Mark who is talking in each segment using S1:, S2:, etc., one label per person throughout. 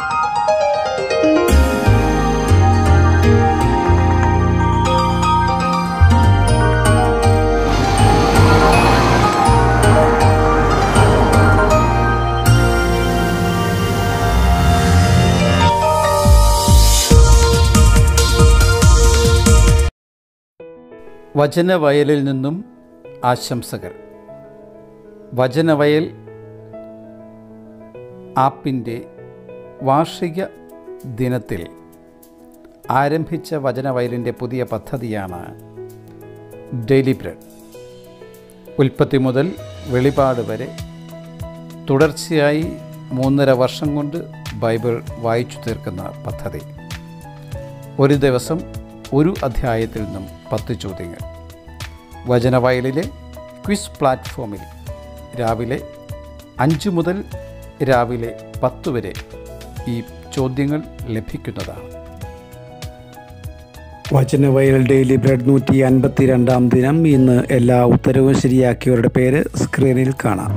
S1: വചനവയലിൽ നിന്നും ആശംസകൾ വചനവയൽ ആപ്പിൻ്റെ വാർഷിക ദിനത്തിൽ ആരംഭിച്ച വചനവയലിൻ്റെ പുതിയ പദ്ധതിയാണ് ഡെയിലി ബ്രെഡ് ഉൽപ്പത്തി മുതൽ വെളിപാട് വരെ തുടർച്ചയായി മൂന്നര വർഷം കൊണ്ട് ബൈബിൾ വായിച്ചു തീർക്കുന്ന പദ്ധതി ഒരു ദിവസം ഒരു അധ്യായത്തിൽ നിന്നും പത്ത് ചോദ്യങ്ങൾ വചനവയലിലെ ക്വിസ് പ്ലാറ്റ്ഫോമിൽ രാവിലെ അഞ്ച് മുതൽ രാവിലെ പത്ത് വരെ ഈ ചോദ്യങ്ങൾ ലഭിക്കുന്നതാണ്
S2: വചനവയൽ ഡെയിലി ബ്രെഡ് നൂറ്റി അൻപത്തി രണ്ടാം ദിനം ഇന്ന് എല്ലാ ഉത്തരവും ശരിയാക്കിയവരുടെ പേര് സ്ക്രീനിൽ കാണാം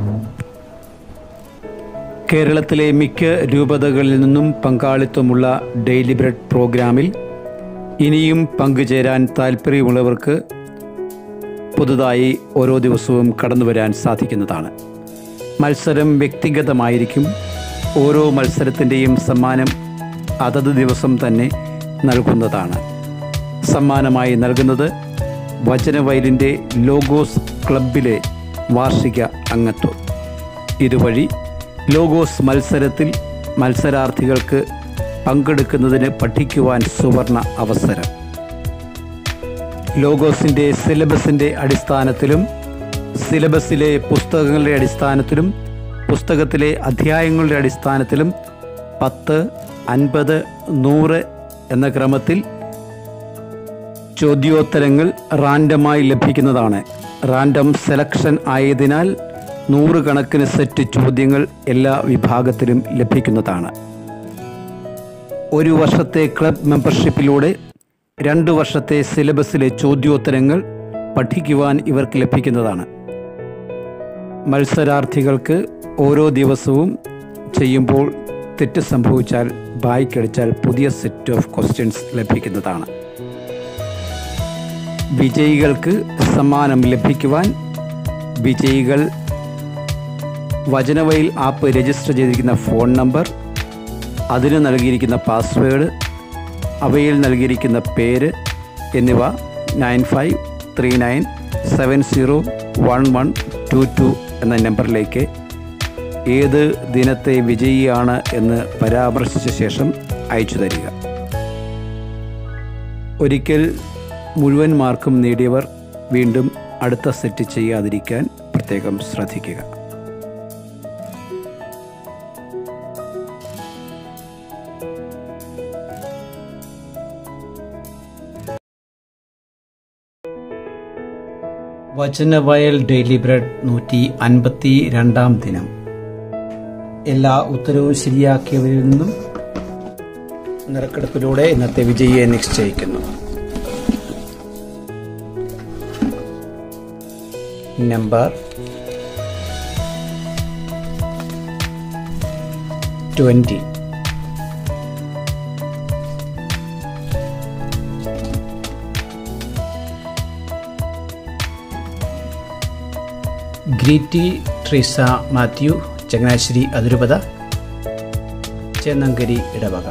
S2: കേരളത്തിലെ മിക്ക രൂപതകളിൽ നിന്നും പങ്കാളിത്തമുള്ള ഡെയിലി ബ്രെഡ് പ്രോഗ്രാമിൽ ഇനിയും പങ്കുചേരാൻ താല്പര്യമുള്ളവർക്ക് പുതുതായി ഓരോ ദിവസവും കടന്നു വരാൻ സാധിക്കുന്നതാണ് മത്സരം വ്യക്തിഗതമായിരിക്കും ഓരോ മത്സരത്തിൻ്റെയും സമ്മാനം അതത് ദിവസം തന്നെ നൽകുന്നതാണ് സമ്മാനമായി നൽകുന്നത് വചനവയലിൻ്റെ ലോഗോസ് ക്ലബിലെ വാർഷിക അംഗത്വം ഇതുവഴി ലോഗോസ് മത്സരത്തിൽ മത്സരാർത്ഥികൾക്ക് പങ്കെടുക്കുന്നതിന് പഠിക്കുവാൻ സുവർണ അവസരം ലോഗോസിൻ്റെ സിലബസിൻ്റെ അടിസ്ഥാനത്തിലും സിലബസിലെ പുസ്തകങ്ങളുടെ അടിസ്ഥാനത്തിലും പുസ്തകത്തിലെ അധ്യായങ്ങളുടെ അടിസ്ഥാനത്തിലും പത്ത് അൻപത് നൂറ് എന്ന ക്രമത്തിൽ ചോദ്യോത്തരങ്ങൾ റാൻഡമായി ലഭിക്കുന്നതാണ് റാൻഡം സെലക്ഷൻ ആയതിനാൽ നൂറുകണക്കിന് സെറ്റ് ചോദ്യങ്ങൾ എല്ലാ വിഭാഗത്തിലും ലഭിക്കുന്നതാണ് ഒരു വർഷത്തെ ക്ലബ് മെമ്പർഷിപ്പിലൂടെ രണ്ട് വർഷത്തെ സിലബസിലെ ചോദ്യോത്തരങ്ങൾ പഠിക്കുവാൻ ഇവർക്ക് ലഭിക്കുന്നതാണ് മത്സരാർത്ഥികൾക്ക് ഓരോ ദിവസവും ചെയ്യുമ്പോൾ തെറ്റ് സംഭവിച്ചാൽ ബായ്ക്കടിച്ചാൽ പുതിയ സെറ്റ് ഓഫ് ക്വസ്റ്റ്യൻസ് ലഭിക്കുന്നതാണ് വിജയികൾക്ക് സമ്മാനം ലഭിക്കുവാൻ വിജയികൾ വചനവയിൽ ആപ്പ് രജിസ്റ്റർ ചെയ്തിരിക്കുന്ന ഫോൺ നമ്പർ അതിന് നൽകിയിരിക്കുന്ന പാസ്വേഡ് അവയിൽ നൽകിയിരിക്കുന്ന പേര് എന്നിവ nine five three nine seven zero one one two two എന്ന നമ്പറിലേക്ക് ഏത് ദിനത്തെ വിജയിയാണ് എന്ന് പരാമർശിച്ച ശേഷം അയച്ചു തരിക ഒരിക്കൽ മുഴുവൻ മാർക്കും നേടിയവർ വീണ്ടും അടുത്ത സെറ്റ് ചെയ്യാതിരിക്കാൻ പ്രത്യേകം ശ്രദ്ധിക്കുക വചനവയൽ ഡെയിലി ബ്രെഡ് നൂറ്റി അൻപത്തി രണ്ടാം ദിനം എല്ലാ ഉത്തരവും ശരിയാക്കിയവരിൽ നിന്നും നിറക്കെടുപ്പിലൂടെ ഇന്നത്തെ വിജയിയെ നിശ്ചയിക്കുന്നു നമ്പർ ട്വൻറ്റി ഗ്രീറ്റി ട്രീസ മാത്യു ചങ്ങനാശ്ശേരി അതിരൂപത ചേന്നങ്കരി ഇടവക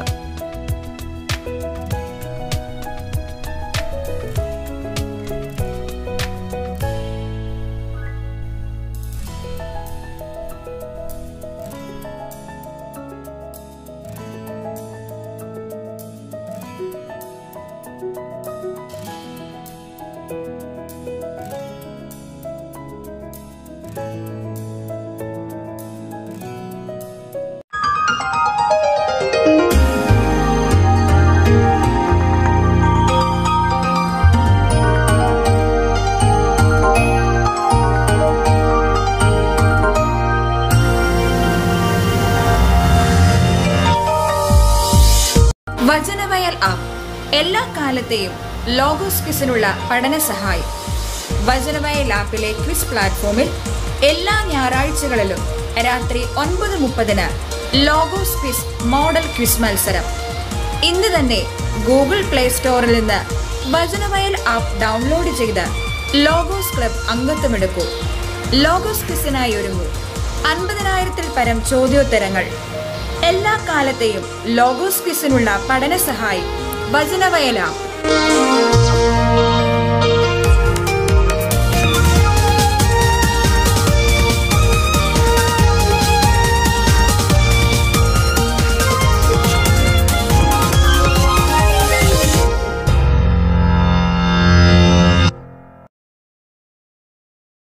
S3: വചനവയൽ ആപ്പ് എല്ലാ കാലത്തെയും ലോഗോസ് ക്വിസിനുള്ള പഠന സഹായം വചനവയൽ ആപ്പിലെ ക്വിസ് പ്ലാറ്റ്ഫോമിൽ എല്ലാ ഞായറാഴ്ചകളിലും രാത്രി ഒൻപത് മുപ്പതിന് ലോഗോസ് ക്വിസ് മോഡൽ ക്വിസ് മത്സരം ഇന്ന് തന്നെ ഗൂഗിൾ പ്ലേ സ്റ്റോറിൽ നിന്ന് ഭജനവയൽ ആപ്പ് ഡൗൺലോഡ് ചെയ്ത് ലോഗോസ് ക്ലബ് അംഗത്വമെടുക്കൂ ലോഗോസ് ക്വിസിനായി ഒരുങ്ങൂ അൻപതിനായിരത്തിൽ പരം ചോദ്യോത്തരങ്ങൾ എല്ലാ കാലത്തെയും ലോഗോസ് ക്വിസിനുള്ള പഠന സഹായി ഭജനവയൽ ആപ്പ്